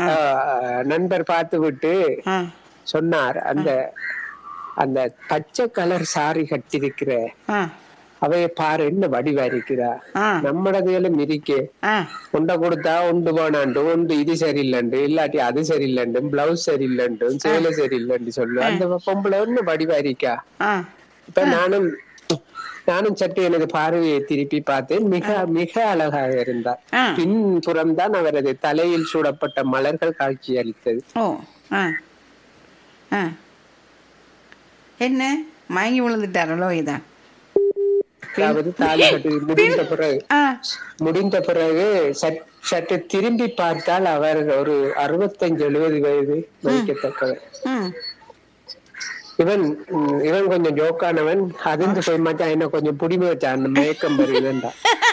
ஆஹ், நண்பர் பார்த்து விட்டு ஆ சொன்னார் அந்த அந்த பச்சை கலர் சாரி கட்டிருக்கிற ஆ அவைய பாரு என்ன வடிவா இருக்கிறா ஆ நம்மடதுகளும் இருக்கே ஆ உண்டை கொடுத்தா உண்டு போனாண்டு உண்டு இது சரியில்லைண்டு இல்லாட்டி அது சரியில்லைண்டு பிளவுஸ் சரியில்லைண்டு சேலை சரியில்லைண்டு சொல்லு அந்த பொம்பளை ஒண்ணு வடிவா இருக்கா ஆ இப்ப நானும் நானும் சற்று எனது பார்வையை திருப்பி பார்த்தேன் மிக மிக அழகாக இருந்தார் ஆ. பின்புறம் தான் அவரது தலையில் சூடப்பட்ட மலர்கள் காட்சி அளித்தது ஓ ஆ ஆ என்ன மயங்கி விழுந்துட்டாரோ இதான் அதாவது தாலி கட்டி முடிந்த பிறகு ஆ முடிந்த பிறகு சற்- சற்று திரும்பி பார்த்தால் அவர் ஒரு அறுபத்தஞ்சு எழுபது வயது மதிக்கத்தக்கவர் ம் இவன் ம், இவன் கொஞ்சம் ஜோக்கானவன் அதிர்ந்து போய் மச்சான் என்ன கொஞ்சம் புடிமை வச்சான் மயக்கம் வருதுன்றா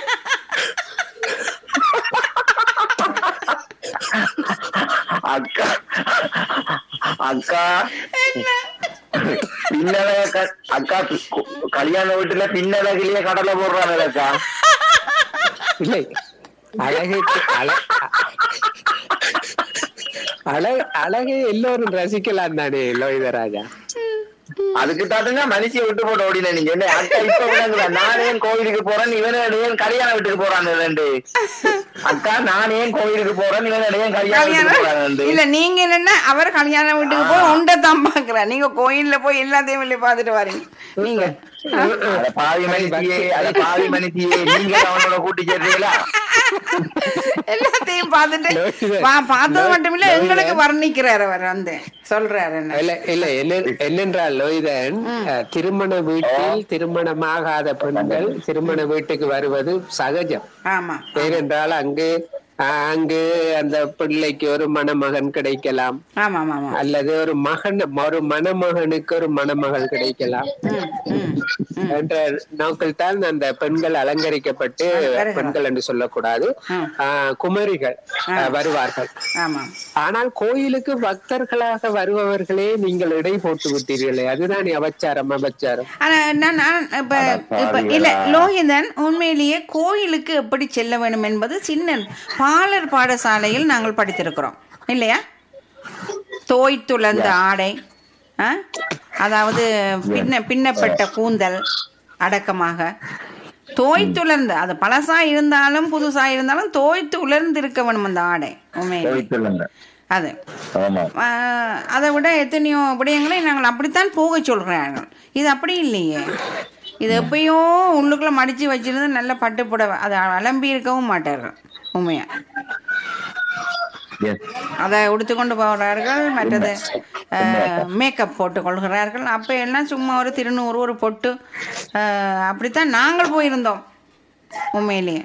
அக்கா அக்கா பின்னழக க- அக்கா கு- கல்யாண வீட்டுல பின்னழகிலேயே கடலை போடுறாங்க அக்கா இல்லை அழகுக்கு அழ அழகு அழகை எல்லோரும் ரசிக்கலாம் தானே லோகிதராஜா அதுக்கு தாட்டுங்க மனுஷியை விட்டு போட்டு ஓடின நீங்க என்ன அக்கா இப்ப விளங்குதா நான் ஏன் கோயிலுக்கு போறேன் இவன் ஏன் கல்யாண வீட்டுக்கு போறான் ரெண்டு அக்கா நான் ஏன் கோயிலுக்கு போறேன் இவன் ஏன் கல்யாண வீட்டுக்கு போறான் கல்யாணம் ரெண்டு இல்ல நீங்க என்னன்னா அவர் கல்யாண வீட்டுக்கு போய் உண்டை தான் பாக்குற நீங்க கோயில்ல போய் எல்லாத்தையும் வெளியே பார்த்துட்டு வரீங்க நீங்க அட பாவி மனுஷியே அட பாவி மனுஷியே நீங்க அவனோட கூட்டி சேர்றீங்களா எல்லாத்தையும் பார்த்துட்டு பா- பார்த்தது மட்டும் இல்ல எங்களுக்கு வர்ணிக்கிறாரு அவர் வந்து சொல்றாரு என்ன இல்ல இல்ல என்ன- என்னென்றால் லோகிதன் அஹ், திருமண வீட்டில் திருமணமாகாத பெண்கள் திருமண வீட்டுக்கு வருவது சகஜம் ஆமா ஏனென்றால் அங்கு அஹ், அங்கு அந்த பிள்ளைக்கு ஒரு மணமகன் கிடைக்கலாம் ஆமா ஆமா ஆமா அல்லது ஒரு மகன் ஒரு மணமகனுக்கு ஒரு மணமகள் கிடைக்கலாம் ம், ம். என்ற நோக்கில் தான் அந்த பெண்கள் அலங்கரிக்கப்பட்டு வருகிறார். பெண்கள் என்று சொல்லக்கூடாது ம். ஆஹ், குமரிகள் ஆஹ், வருவார்கள் ஆமா ஆனால் கோயிலுக்கு பக்தர்களாக வருபவர்களே நீங்கள் இடை போட்டு விட்டீர்களே அதுதான் அபச்சாரம் அபச்சாரம் ஆனா நான் நான் இப்ப இப்ப இல்ல லோகிதன் உண்மையிலேயே கோயிலுக்கு எப்படி செல்ல வேண்டும் என்பது சின்ன பாலர் பாடசாலையில் நாங்கள் படித்திருக்கிறோம் இல்லையா தோய்த்துளந்த ஆடை ஆ? அதாவது பின்ன பின்னப்பட்ட கூந்தல் அடக்கமாக தோய்த்துளர்ந்து அது பழசா இருந்தாலும் புதுசா இருந்தாலும் தோய்த்து உலர்ந்து இருக்க வேணும் அந்த ஆடை உண்மையிலே சொல்லுங்க அது ஆமா ஆஹ் அதை விட எத்தனையோ விடயங்களை நாங்கள் அப்படித்தான் போக சொல்கிறார்கள் இது அப்படி இல்லையே இது எப்பயோ உள்ளுக்குள்ள மடிச்சு வச்சிருந்து நல்ல பட்டு புடவை அதை அலம்பி இருக்கவும் மாட்டார்கள் உண்மையா எஸ் அதை உடுத்துக்கொண்டு போகிறார்கள் மற்றது மேக்கப் போட்டு கொள்கிறார்கள் அப்போ எல்லாம் சும்மா ஒரு திருநூறு ஒரு பொட்டு ஆஹ் அப்படித்தான் நாங்கள் போயிருந்தோம் உண்மையிலேயே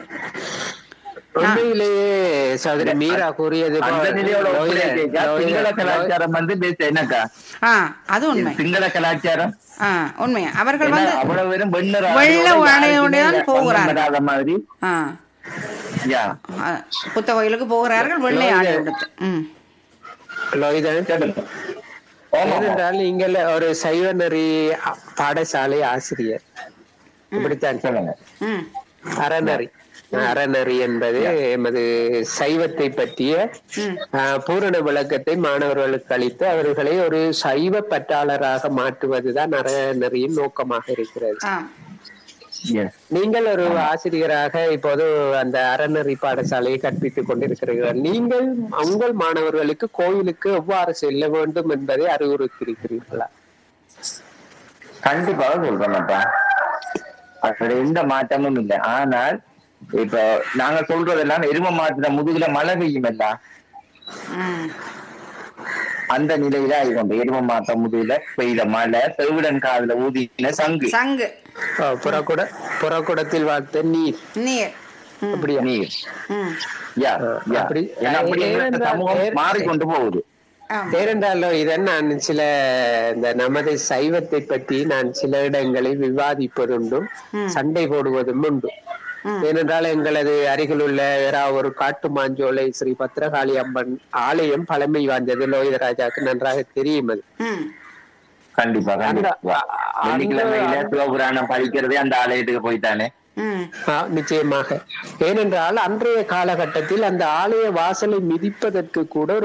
உண்மையிலேயே சகோதரி மீரா கூறியது போல அந்த நிலையோட லோகிதன், ஒப்படைக்கா, சிங்கள லோகிதன், கலாச்சாரம் வந்து பேச என்னக்கா ஆ அது உண்மை சிங்கள கலாச்சாரம் ஆ உண்மை அவர்கள் ஏன்னா வந்து அவ்வளவு வெறும் வெண்ணற வெள்ளை ஆடையோட ஆடையோட தான் யாருக்குமே போகிறார்கள். வராத மாதிரி ஆ யா ஆ, புத்த கோயிலுக்கு போகிறார்கள் வெள்ளை ஆடை உடுத்து ம் லோகிதன் சொல்லுங்க ஆமா ஏனென்றால் நீங்கள் ஒரு சைவ நெறி அ- பாடசாலை ஆசிரியர் இப்படித்தான் சொல்லுங்க ம் அறநெறி அறநெறி என்பது எமது சைவத்தை பற்றிய ம் ஆஹ், பூரண விளக்கத்தை மாணவர்களுக்கு அளித்து அவர்களை ஒரு சைவ பற்றாளராக மாற்றுவதுதான் அறநெறியின் நோக்கமாக இருக்கிறது ஆ எஸ் நீங்கள் ஒரு ஆசிரியராக இப்போது அந்த அறநெறி பாடசாலையை கற்பித்துக் கொண்டிருக்கிறீர்கள் நீங்கள் உங்கள் மாணவர்களுக்கு கோயிலுக்கு எவ்வாறு செல்ல வேண்டும் என்பதை அறிவுறுத்தியிருக்கிறீர்களா கண்டிப்பாக சொல்றேன்ப்பா அதுல எந்த மாற்றமும் இல்லை ஆனால் இப்ப நாங்க சொல்றதெல்லாம் எரும மாட்டுற முதுகுல மழை பெய்யும் இல்ல ம் அந்த நிலையில ஆயிடும் எரும மாட்ட முதுகுல பெய்த மழை செவிடன் காதுல ஊதின சங்கு சங்கு ஓ, புறக்குட புறக்குடத்தில் வாழ்த்த நீர் நீர் ம் அப்படியா நீர் ம் யா யா அப்படி ஏன்னா அப்படி எங்க ஏனென்றால் சமூகம் ஏன் மாறிக்கொண்டு போகுது ஆமா ஏனென்றாலும் இதன் நான் சில இந்த நமது சைவத்தை பற்றி நான் சில இடங்களில் விவாதிப்பதுண்டும் சண்டை போடுவதும் உண்டு ஏனென்றால் எங்களது அருகில் உள்ள ஒரு காட்டு மாஞ்சோலை ஸ்ரீ பத்ரகாளி அம்மன் ஆலயம் பழமை வாய்ந்தது லோகிதராஜாக்கு நன்றாக தெரியும் அது ம் கண்டிப்பா கண்டிப்பா அந்த- வெள்ளிக்கிழமையில சிவபுராணம் படிக்கிறதே அந்த ஆலயத்துக்கு போயிட்டானே ம் ஆ, நிச்சயமாக ஏனென்றால் அன்றைய காலகட்டத்தில் அந்த ஆலய வாசலை மிதிப்பதற்கு கூட